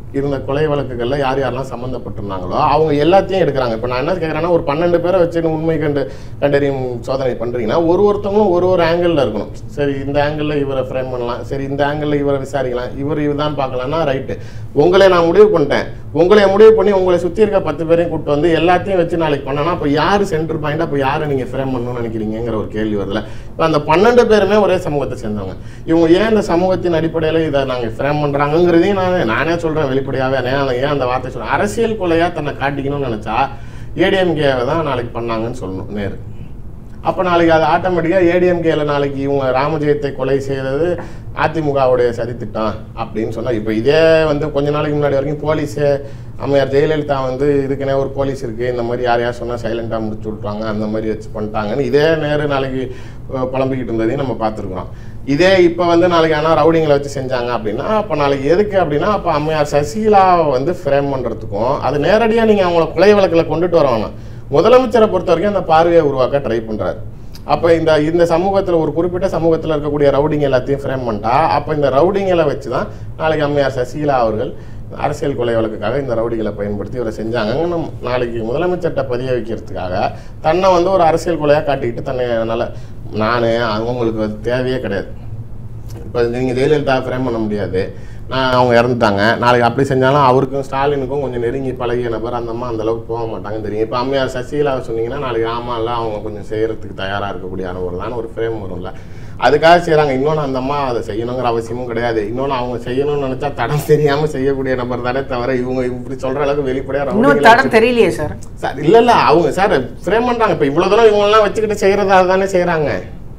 இருந்த கொலை வழக்குகளில் யார் யாரெல்லாம் சம்மந்தப்பட்டிருந்தாங்களோ அவங்க எல்லாத்தையும் எடுக்கிறாங்க இப்போ நான் என்ன கேட்குறேன்னா ஒரு பன்னெண்டு பேரை வச்சு உண்மை கண்டு கண்டறியும் சோதனை பண்ணுறீங்கன்னா ஒரு ஒருத்தவங்களும் ஒரு ஒரு ஆங்கிளில் இருக்கணும் சரி இந்த ஆங்கிளில் இவரை ஃப்ரேம் பண்ணலாம் சரி இந்த ஆங்கிளில் இவரை விசாரிக்கலாம் இவர் இதுதான் பார்க்கலாம்னா ரைட்டு உங்களை நான் முடிவு பண்ணிட்டேன் உங்களை முடிவு பண்ணி உங்களை சுற்றி இருக்க பத்து பேரையும் கூப்பிட்டு வந்து எல்லாத்தையும் வச்சு நாளைக்கு பண்ணனா அப்போ யார் சென்டர் பாயிண்ட் அப்போ யாரை நீங்கள் ஃப்ரேம் பண்ணணும்னு நினைக்கிறீங்கிற ஒரு கேள்வி வருதுல இப்போ அந்த பன்னெண்டு பேருமே ஒரே சமூகத்தை சேர்ந்தவங்க இவங்க ஏன் இந்த சமூகத்தின் அடிப்படையில் இதை நாங்கள் ஃப்ரேம் பண்ணுறாங்கங்கிறதையும் நான் நானே சொல்கிறேன் வெளிப்படையாகவே நான் ஏன் அந்த வார்த்தை சொல்கிறேன் அரசியல் கொலையாக தன்னை காட்டிக்கணும்னு நினச்சா ஏடிஎம்கேவை தான் நாளைக்கு பண்ணாங்கன்னு சொல்லணும் நேரு அப்போ நாளைக்கு அது ஆட்டோமேட்டிக்காக ஏடிஎம்கேல நாளைக்கு இவங்க ராமஜெயத்தை கொலை செய்தது அதிமுகவுடைய சதித்திட்டம் அப்படின்னு சொன்னால் இப்போ இதே வந்து கொஞ்ச நாளைக்கு முன்னாடி வரைக்கும் போலீஸு அம்மையார் ஜெயலலிதா வந்து இதுக்குனே ஒரு போலீஸ் இருக்குது இந்த மாதிரி யார் யார் சொன்னால் சைலண்ட்டாக முடிச்சு விட்ருவாங்க அந்த மாதிரி வச்சு பண்ணிட்டாங்கன்னு இதே நேரு நாளைக்கு அஹ், புலம்பிக்கிட்டு இருந்ததையும் நம்ம பார்த்துருக்குறோம் இதே இப்போ வந்து நாளைக்கு ஆனால் ரவுடிங்களை வச்சு செஞ்சாங்க அப்படின்னா அப்போ நாளைக்கு எதுக்கு அப்படின்னா அப்போ அம்மையார் சசிகலாவை வந்து ஃப்ரேம் பண்ணுறதுக்கும் அது நேரடியாக நீங்கள் அவங்கள கொலை வழக்கில் கொண்டுட்டு வர வேணாம் முதலமைச்சரை பொறுத்த வரைக்கும் அந்த பார்வையை உருவாக்க ட்ரை பண்ணுறாரு அப்போ இந்த இந்த சமூகத்தில் ஒரு குறிப்பிட்ட சமூகத்தில் இருக்கக்கூடிய ரவுடிங்க எல்லாத்தையும் ஃப்ரேம் பண்ணிட்டா அப்போ இந்த ரவுடிங்களை வச்சு தான் நாளைக்கு அம்மையார் சசிகலா அவர்கள் அரசியல் கொலை வழக்குக்காக இந்த ரவுடிகளை பயன்படுத்தி இவரை செஞ்சாங்கன்னு நம்ம நாளைக்கு முதலமைச்சர்கிட்ட பதிய வைக்கிறதுக்காக தன்னை வந்து ஒரு அரசியல் கொலையாக காட்டிக்கிட்டு தன்னை நல்ல நான் அவங்களுக்கு அது தேவையே கிடையாது இப்போ நீங்கள் ஜெயலலிதா ஃப்ரேம் பண்ண முடியாது நான் அவங்க இறந்துட்டாங்க நாளைக்கு அப்படி செஞ்சாலும் அவருக்கும் ஸ்டாலினுக்கும் கொஞ்சம் நெருங்கி பழகிய நபர் அந்த அம்மா அந்த அளவுக்கு போக மாட்டாங்க தெரியும் இப்போ அம்மையார் சசிகலாவை சொன்னீங்கன்னா நாளைக்கு ஆமாம்ல அவங்க கொஞ்சம் செய்யறதுக்கு தயாராக இருக்கக்கூடிய அனுபவம் தான் ஒரு ஃப்ரேம் வரும்ல அதுக்காக செய்கிறாங்க இன்னொன்று அந்த அம்மா அதை செய்யணுங்கிற அவசியமும் கிடையாது இன்னொன்று அவங்க செய்யணும்னு நினச்சா தடம் தெரியாமல் செய்யக்கூடிய நபர் தானே தவிர இவங்க இப்படி சொல்கிற அளவுக்கு வெளிப்படையாக இன்னும் ரவுடிகளை தடம் தெரியலையே சார் சார் இல்ல இல்ல அவங்க சார் ஃப்ரேம் பண்றாங்க இப்ப இவ்வளவு தூரம் இவங்க எல்லாம் வச்சுக்கிட்டு செய்யறதா தானே செய்யறாங்க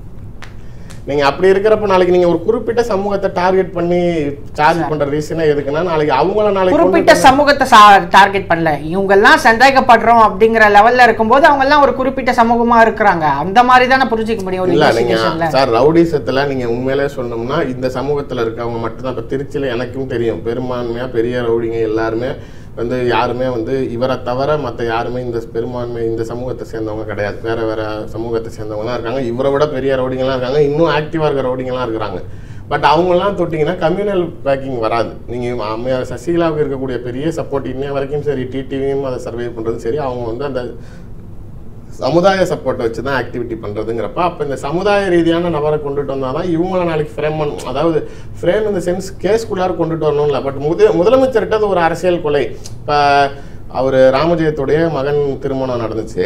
நீங்க அப்படி இருக்கிறப்ப நாளைக்கு நீங்க ஒரு குறிப்பிட்ட சமூகத்தை டார்கெட் பண்ணி சார்ஜ் பண்ற ரீசனே எதுக்குன்னா நாளைக்கு அவங்கள நாளைக்கு கொண்டு குறிப்பிட்ட சமூகத்தை டார்கெட் பண்ணல இவங்க எல்லாம் சந்தேகப்படுறோம் அப்படிங்கிற லெவல்ல இருக்கும்போது அவங்க எல்லாம் ஒரு குறிப்பிட்ட சமூகமா இருக்கிறாங்க அந்த மாதிரி தானே புரிஞ்சுக்க முடியும் ஒரு இல்ல நீங்க இன்வெஸ்டிகேஷன்ல சார் ரவுடிசத்துல நீங்க உண்மையிலே சொன்னோம்னா இந்த சமூகத்துல இருக்கவங்க மட்டும்தான் இப்ப திருச்சியில எனக்கும் தெரியும் பெரும்பான்மையா பெரிய ரவுடிங்க எல்லாருமே வந்து யாருமே வந்து இவரை தவிர மற்ற யாருமே இந்த பெரும்பான்மை இந்த சமூகத்தை சேர்ந்தவங்க கிடையாது வேற வேற சமூகத்தை சேர்ந்தவங்கலாம் இருக்காங்க இவரை விட பெரிய ரவுடிங்கெல்லாம் இருக்காங்க இன்னும் ஆக்டிவா இருக்கிற ரவுடிங்கெல்லாம் இருக்கிறாங்க பட் அவங்கெல்லாம் தொட்டிங்கன்னா கம்யூனல் பேக்கிங் வராது நீங்கள் அம்மையார் சசிகலாவுக்கு இருக்கக்கூடிய பெரிய சப்போர்ட் இன்னைய வரைக்கும் சரி டிடிவியும் அதை சர்வே பண்ணுறதும் சரி அவங்க வந்து அந்த சமுதாய சப்போர்ட்டை வச்சு தான் ஆக்டிவிட்டி பண்ணுறதுங்கிறப்ப அப்போ இந்த சமுதாய ரீதியான நபரை கொண்டுட்டு வந்தால் தான் இவங்கள நாளைக்கு ஃப்ரேம் பண்ண அதாவது ஃப்ரேம் இந்த சென்ஸ் கேஸ்குள்ளார கொண்டுட்டு வரணும்ல பட் முத முதலமைச்சர்கிட்ட அது ஒரு அரசியல் கொலை இப்போ அவர் ராமஜெயத்துடைய மகன் திருமணம் நடந்துச்சு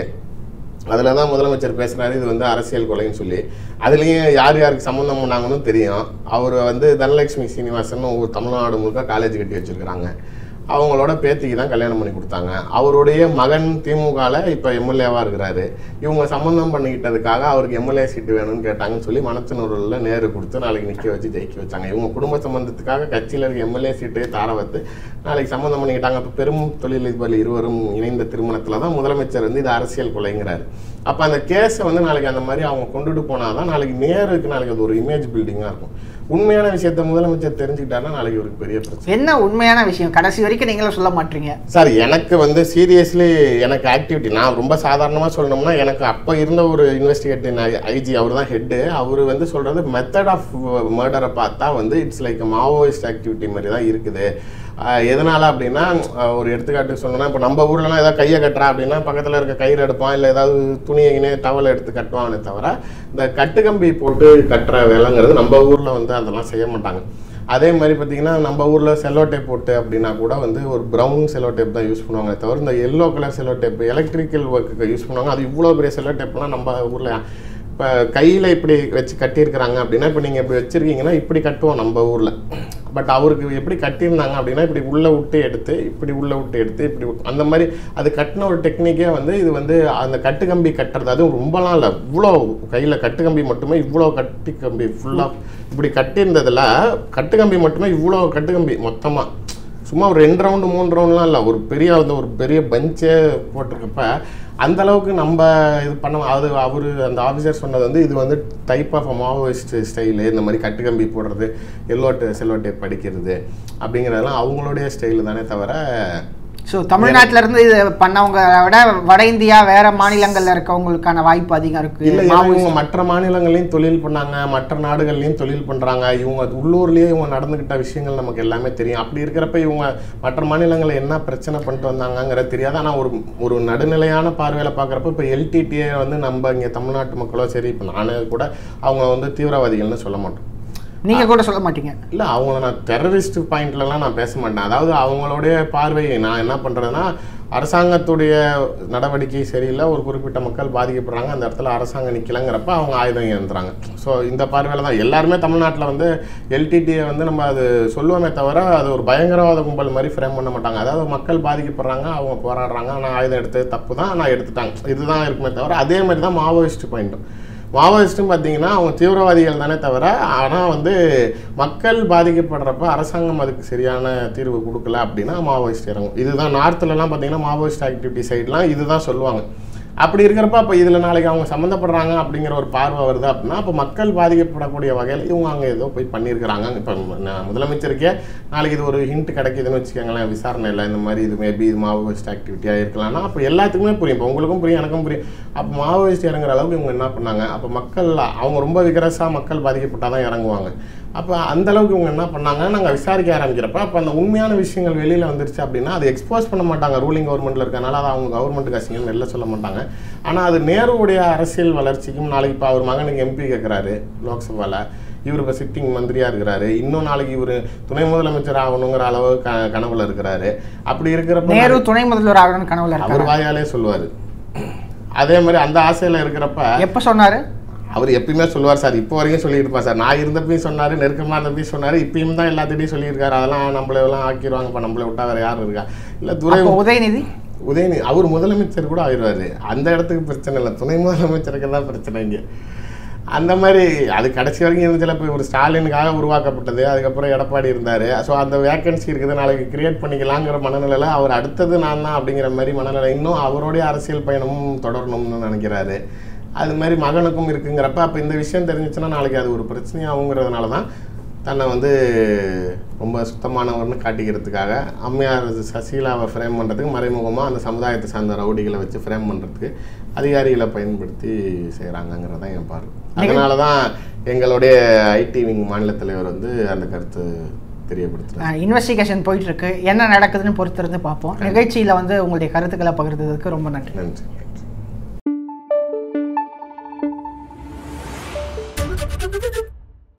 அதில் தான் முதலமைச்சர் பேசுகிறாரு இது வந்து அரசியல் கொலைன்னு சொல்லி அதுலேயும் யார் யாருக்கு சம்மந்தம் பண்ணாங்கன்னு தெரியும் அவர் வந்து தனலட்சுமி சீனிவாசன் ஒரு தமிழ்நாடு முழுக்க காலேஜ் கட்டி வச்சிருக்கிறாங்க அவங்களோட பேத்திக்கு தான் கல்யாணம் பண்ணி கொடுத்தாங்க அவருடைய மகன் திமுகவில் இப்போ எம்எல்ஏவாக இருக்கிறாரு இவங்க சம்மந்தம் பண்ணிக்கிட்டதுக்காக அவருக்கு எம்எல்ஏ சீட்டு வேணும்னு கேட்டாங்கன்னு சொல்லி மணச்சனூரில் நேரு கொடுத்து நாளைக்கு நிற்க வச்சு ஜெயிக்க வச்சாங்க இவங்க குடும்ப சம்பந்தத்துக்காக கட்சியில் இருக்க எம்எல்ஏ சீட்டு தார வைத்து நாளைக்கு சம்மந்தம் பண்ணிக்கிட்டாங்க இப்போ பெரும் தொழிலதிபர் இருவரும் இணைந்த திருமணத்தில் தான் முதலமைச்சர் வந்து இது அரசியல் கொலைங்கிறாரு அப்போ அந்த கேஸை வந்து நாளைக்கு அந்த மாதிரி அவங்க கொண்டுட்டு போனால் தான் நாளைக்கு நேருக்கு நாளைக்கு அது ஒரு இமேஜ் பில்டிங்காக இருக்கும் உண்மையான விஷயத்த முதலமைச்சர் தெரிஞ்சுக்கிட்டாருன்னா நாளைக்கு ஒரு பெரிய பிரச்சனை என்ன உண்மையான விஷயம் கடைசி வரைக்கும் நீங்களும் சொல்ல மாட்டீங்க சார் எனக்கு வந்து சீரியஸ்லி எனக்கு ஆக்டிவிட்டி நான் ரொம்ப சாதாரணமாக சொல்லணும்னா எனக்கு அப்போ இருந்த ஒரு இன்வெஸ்டிகேட்டிவ் ஐஜி அவர் தான் ஹெட்டு அவர் வந்து சொல்கிறது மெத்தட் ஆஃப் மர்டரை பார்த்தா வந்து இட்ஸ் லைக் மாவோயிஸ்ட் ஆக்டிவிட்டி மாதிரி தான் இருக்குது ஆஹ் எதனால அப்படின்னா ஆஹ் ஒரு எடுத்துக்காட்டு சொல்லணும்னா இப்போ நம்ம ஊர்லலாம் ஏதாவது கையை கட்டுறா அப்படின்னா பக்கத்தில் இருக்க கயிறு எடுப்பான் இல்லை ஏதாவது துணியினே டவல் எடுத்து கட்டுவானே தவிர இந்த கட்டுக்கம்பி போட்டு கட்டுற வேலைங்கிறது நம்ம ஊரில் வந்து அதெல்லாம் செய்ய மாட்டாங்க அதே மாதிரி பார்த்தீங்கன்னா நம்ம ஊரில் செல்லோ டேப் போட்டு அப்படின்னா கூட வந்து ஒரு ப்ரௌன் செல்லோ டேப் தான் யூஸ் பண்ணுவாங்க தவிர இந்த yellow colour cello tape electrical ஒர்க்குக்கு யூஸ் பண்ணுவாங்க அது இவ்வளோ பெரிய செல்லோ டேப்லாம் நம்ம ஊரில் இப்போ கையில் இப்படி வச்சு கட்டியிருக்கிறாங்க அப்படின்னா இப்போ நீங்கள் இப்படி வச்சுருக்கீங்கன்னா இப்படி கட்டுவோம் நம்ம ஊரில் பட் அவருக்கு எப்படி கட்டியிருந்தாங்க அப்படின்னா இப்படி உள்ளே விட்டு எடுத்து இப்படி உள்ளே விட்டு எடுத்து இப்படி விட்டு- அந்த மாதிரி அது கட்டின ஒரு டெக்னிக்கே வந்து இது வந்து அந்த கட்டுக்கம்பி கட்டுறது அதுவும் ரொம்பலாம் இல்லை இவ்வளோ கையில் கட்டுக்கம்பி மட்டுமே இவ்வளோ கட்டி கம்பி ஃபுல்லாக இப்படி கட்டியிருந்ததில் கட்டுக்கம்பி மட்டுமே இவ்வளோ கட்டுக்கம்பி மொத்தமாக சும்மா ஒரு ரெண்டு ரவுண்டு மூணு ரவுண்ட்லாம் இல்லை ஒரு பெரிய அந்த ஒரு பெரிய பஞ்சே போட்டிருக்கப்ப அந்த அளவுக்கு நம்ம இது பண்ண அது அவர் அந்த ஆஃபீஸர் சொன்னது வந்து இது வந்து டைப் ஆஃப் மாவோயிஸ்ட் ஸ்டைலு இந்த மாதிரி கட்டுக்கம்பி போடுறது எல்லோ செல்லோ டேப் படிக்கிறது அப்படிங்கிறதெல்லாம் அவங்களுடைய ஸ்டைலு தானே தவிர ஸோ தமிழ்நாட்டுல இருந்து இது பண்ணவங்க விட வட இந்தியா வேற மாநிலங்கள்ல இருக்கவங்களுக்கான வாய்ப்பு அதிகம் இருக்கு இல்ல ஏன்னா இவங்க மற்ற மாநிலங்களையும் தொழில் பண்ணாங்க மற்ற நாடுகள்லயும் தொழில் பண்றாங்க இவங்க உள்ளூர்லயே இவங்க நடந்துகிட்ட விஷயங்கள் நமக்கு எல்லாமே தெரியும் அப்படி இருக்கிறப்ப இவங்க மற்ற மாநிலங்கள்ல என்ன பிரச்சனை பண்ணிட்டு வந்தாங்கங்கிறது தெரியாது ஆனா ஒரு ஒரு நடுநிலையான பார்வையில பாக்குறப்ப இப்ப எல்டிடிஏ வந்து நம்ம இங்க தமிழ்நாட்டு மக்களோ சரி இப்ப நானே கூட அவங்க வந்து தீவிரவாதிகள்னு சொல்ல மாட்டோம் நீங்க கூட சொல்ல மாட்டீங்க இல்ல அவங்கள நான் டெரரிஸ்ட் பாயிண்ட்லலாம் நான் பேச மாட்டேன் அதாவது அவங்களுடைய பார்வையை நான் என்ன பண்றேன்னா அரசாங்கத்துடைய நடவடிக்கை சரியில்லை ஒரு குறிப்பிட்ட மக்கள் பாதிக்கப்படுறாங்க அந்த இடத்துல அரசாங்கம் நிக்கலங்கிறப்ப அவங்க ஆயுதம் ஏந்துறாங்க ஸோ இந்த பார்வையில தான் எல்லாருமே தமிழ்நாட்டில் வந்து எல்டிடியை வந்து நம்ம அது சொல்லுவோமே தவிர அது ஒரு பயங்கரவாத கும்பல் மாதிரி ஃப்ரேம் பண்ண மாட்டாங்க அதாவது மக்கள் பாதிக்கப்படுறாங்க அவங்க போராடுறாங்க ஆனால் ஆயுதம் எடுத்தது தப்பு தான் ஆனால் எடுத்துட்டாங்க இதுதான் இருக்குமே தவிர அதே மாதிரி தான் மாவோயிஸ்ட் பாயிண்ட்டும் மாவோயிஸ்ட்டும் பார்த்தீங்கன்னா அவங்க தீவிரவாதிகள் தானே தவிர ஆனால் வந்து மக்கள் பாதிக்கப்படுறப்ப அரசாங்கம் அதுக்கு சரியான தீர்வு கொடுக்கல அப்படின்னா மாவோயிஸ்ட் இறங்கும் இதுதான் நார்த்துலலாம் பார்த்தீங்கன்னா மாவோயிஸ்ட் ஆக்டிவிட்டி சைட்லாம் இதுதான் சொல்லுவாங்க அப்படி இருக்கிறப்ப அப்போ இதில் நாளைக்கு அவங்க சம்மந்தப்படுறாங்க அப்படிங்கிற ஒரு பார்வை வருது அப்படின்னா அப்போ மக்கள் பாதிக்கப்படக்கூடிய வகையில் இவங்க அங்கே ஏதோ போய் பண்ணியிருக்கிறாங்க இப்போ முதலமைச்சருக்கே நாளைக்கு இது ஒரு ஹிண்ட் கிடைக்குதுன்னு வச்சுக்கோங்களேன் விசாரணையில் இந்த மாதிரி இது மேபி இது மாவோயிஸ்ட் ஆக்டிவிட்டியாக இருக்கலாம்னா அப்போ எல்லாத்துக்குமே புரியும் இப்போ உங்களுக்கும் புரியும் எனக்கும் புரியும் அப்போ மாவோயிஸ்ட் இறங்குற அளவுக்கு இவங்க என்ன பண்ணாங்க அப்போ மக்கள் அவங்க ரொம்ப விகரஸாக மக்கள் பாதிக்கப்பட்டால் தான் இறங்குவாங்க அப்போ அந்த அளவுக்கு இவங்க என்ன பண்ணாங்க நாங்கள் விசாரிக்க ஆரம்பிக்கிறப்ப அப்போ அந்த உண்மையான விஷயங்கள் வெளியில் வந்துருச்சு அப்படின்னா அது எக்ஸ்போஸ் பண்ண மாட்டாங்க ரூலிங் கவர்மெண்ட்டில் இருக்கனால அதை அவங்க கவர்மெண்ட்டுக்கு அசிங்கம் வெளில சொல்ல மாட்டாங்க ஆனால் அது நேருவுடைய அரசியல் வளர்ச்சிக்கும் நாளைக்கு இப்போ அவர் மகனுக்கு எம்பி கேட்குறாரு லோக்சபாவில் இவர் இப்போ சிட்டிங் மந்திரியாக இருக்கிறாரு இன்னும் நாளைக்கு இவர் துணை முதலமைச்சர் ஆகணுங்கிற அளவு க கனவுல இருக்கிறாரு அப்படி இருக்கிறப்ப நேரு துணை முதல்வர் ஆகணும்னு கனவுல அவர் இருக்காரு வாயாலே சொல்லுவார் அதே மாதிரி அந்த ஆசையில் இருக்கிறப்ப எப்ப சொன்னாரு அவர் எப்பயுமே சொல்லுவார் சார் இப்போ வரைக்கும் சொல்லிட்டு இருப்பார் சார் நான் இருந்தப்பையும் சொன்னார் நெருக்கமாக இருந்தப்பையும் சொன்னார் இப்பயும் தான் எல்லாத்திட்டையும் சொல்லியிருக்காரு அதெல்லாம் நம்மள எல்லாம் ஆக்கிடுவாங்கப்பா நம்மளை விட்டா வேற யார் இருக்கா இல்லை துரை அப்போ உதயநிதி உதயநிதி அவர் முதலமைச்சர் கூட ஆயிடுவாரு அந்த இடத்துக்கு பிரச்சனை இல்லை துணை முதலமைச்சருக்கு தான் பிரச்சனை இங்கே அந்த மாதிரி அது கடைசி வரைக்கும் இருந்துச்சுல இப்போ ஒரு ஸ்டாலினுக்காக உருவாக்கப்பட்டது அதுக்கப்புறம் எடப்பாடி இருந்தார் ஸோ அந்த வேக்கன்சி இருக்குது நாளைக்கு கிரியேட் பண்ணிக்கலாங்கிற மனநிலையில் அவர் அடுத்தது நான் தான் அப்படிங்கிற மாதிரி மனநிலை இன்னும் அவருடைய அரசியல் பயணமும் தொடரணும்னு நினைக்கிறாரு அது மாதிரி மகனுக்கும் இருக்குங்கிறப்ப அப்போ இந்த விஷயம் தெரிஞ்சிச்சுன்னா நாளைக்கு அது ஒரு பிரச்சனையாகுங்கிறதுனால தான் தன்னை வந்து ரொம்ப சுத்தமானவர்னு காட்டிக்கிறதுக்காக அம்மையார் சசிகலாவை ஃப்ரேம் பண்ணுறதுக்கு மறைமுகமாக அந்த சமுதாயத்தை சார்ந்த ரவுடிகளை வச்சு ஃப்ரேம் பண்ணுறதுக்கு அதிகாரிகளை பயன்படுத்தி செய்கிறாங்கங்கிறது தான் என் பார்வை அதனால தான் எங்களுடைய ஐடி விங் மாநில தலைவர் வந்து அந்த கருத்து தெரியப்படுத்துறாரு இன்வெஸ்டிகேஷன் போயிட்டு இருக்கு என்ன நடக்குதுன்னு பொறுத்திருந்து பார்ப்போம் நிகழ்ச்சியில வந்து உங்களுடைய கருத்துக்களை பகிர்ந்ததுக்கு ரொம்ப நன்றி நன்றி